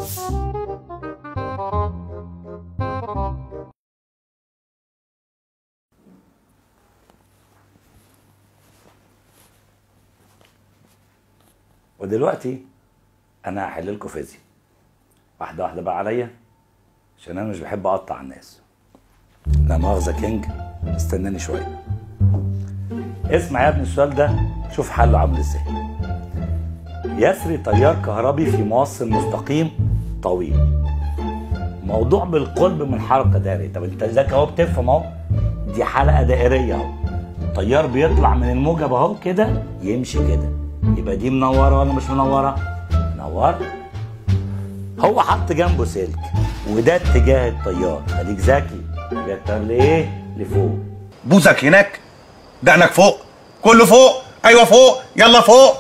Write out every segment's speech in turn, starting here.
ودلوقتي انا هحل لكم فيزياء واحده واحده بقى عليا عشان انا مش بحب اقطع الناس لا مؤاخذه كينج استناني شويه اسمع يا ابني السؤال ده شوف حله عامل ازاي يسري تيار كهربي في موصل مستقيم طويل موضوع بالقرب من حلقه دائريه طب انت ازيك اهو بتفهم اهو دي حلقه دائريه اهو التيار بيطلع من الموجب اهو كده يمشي كده يبقى دي منوره ولا مش منوره منوره هو حط جنبه سلك وده اتجاه التيار خليك ذكي اتجاه التيار لايه لفوق بوزك هناك دقنك فوق كله فوق ايوه فوق يلا فوق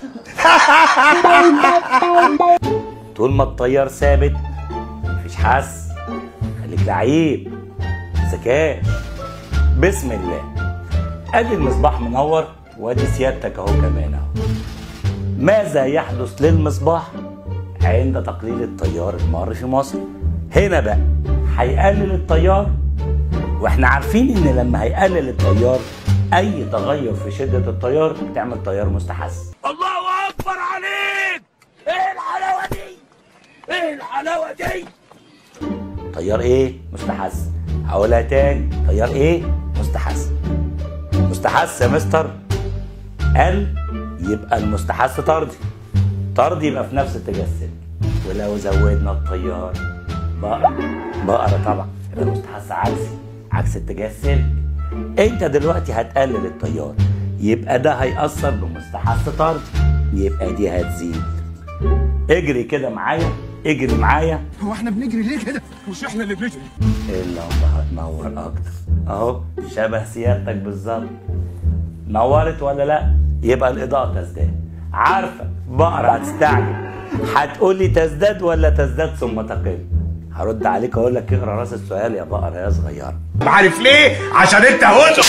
طول ما التيار ثابت مفيش حس خليك لعيب ذكاء بسم الله ادي المصباح منور وادي سيادتك اهو كمان اهو ماذا يحدث للمصباح عند تقليل التيار المار في مصر هنا بقى هيقلل التيار واحنا عارفين ان لما هيقلل التيار اي تغير في شده التيار بتعمل تيار مستحث الله اكبر عليك ايه الحلاوه دي ايه الحلاوه دي تيار ايه مستحث هقولها تاني تيار ايه مستحث مستحث يا مستر قل يبقى المستحث طردي طردي يبقى في نفس اتجاه السلك ولو زودنا التيار بقرة بقرة طبعا يبقى المستحث عكسي عكس اتجاه السلك انت دلوقتي هتقلل التيار يبقى ده هيأثر بمستحث طردي يبقى دي هتزيد اجري كده معايا اجري معايا هو احنا بنجري ليه كده مش احنا اللي بنجري اللمبة هتنور أكتر أهو شبه سيادتك بالظبط نورت ولا لأ؟ يبقى الإضاءة تزداد عارفة بقرة هتستعجل هتقول لي تزداد ولا تزداد ثم تقل هرد عليك أقول لك اقرا راس السؤال يا بقرة يا صغيرة عارف ليه عشان انت هوزو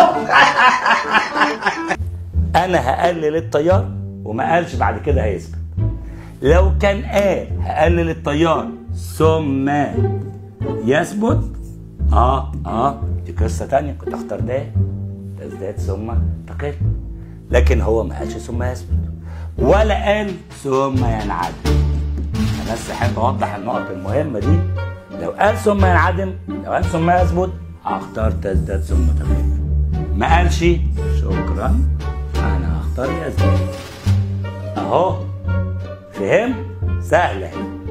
أنا هقلل التيار وما قالش بعد كده هيثبت لو كان قال هقلل التيار ثم يثبت اه اه دي قصه تانية كنت اختار ده تزداد ثم تقل لكن هو ما قالش ثم يثبت ولا قال ثم ينعدم انا بس احب اوضح النقط المهمه دي لو قال ثم ينعدم لو قال ثم يثبت هختار تزداد ثم تقل ما قالش شكرا انا هختار يثبت اهو فهم سهله اهي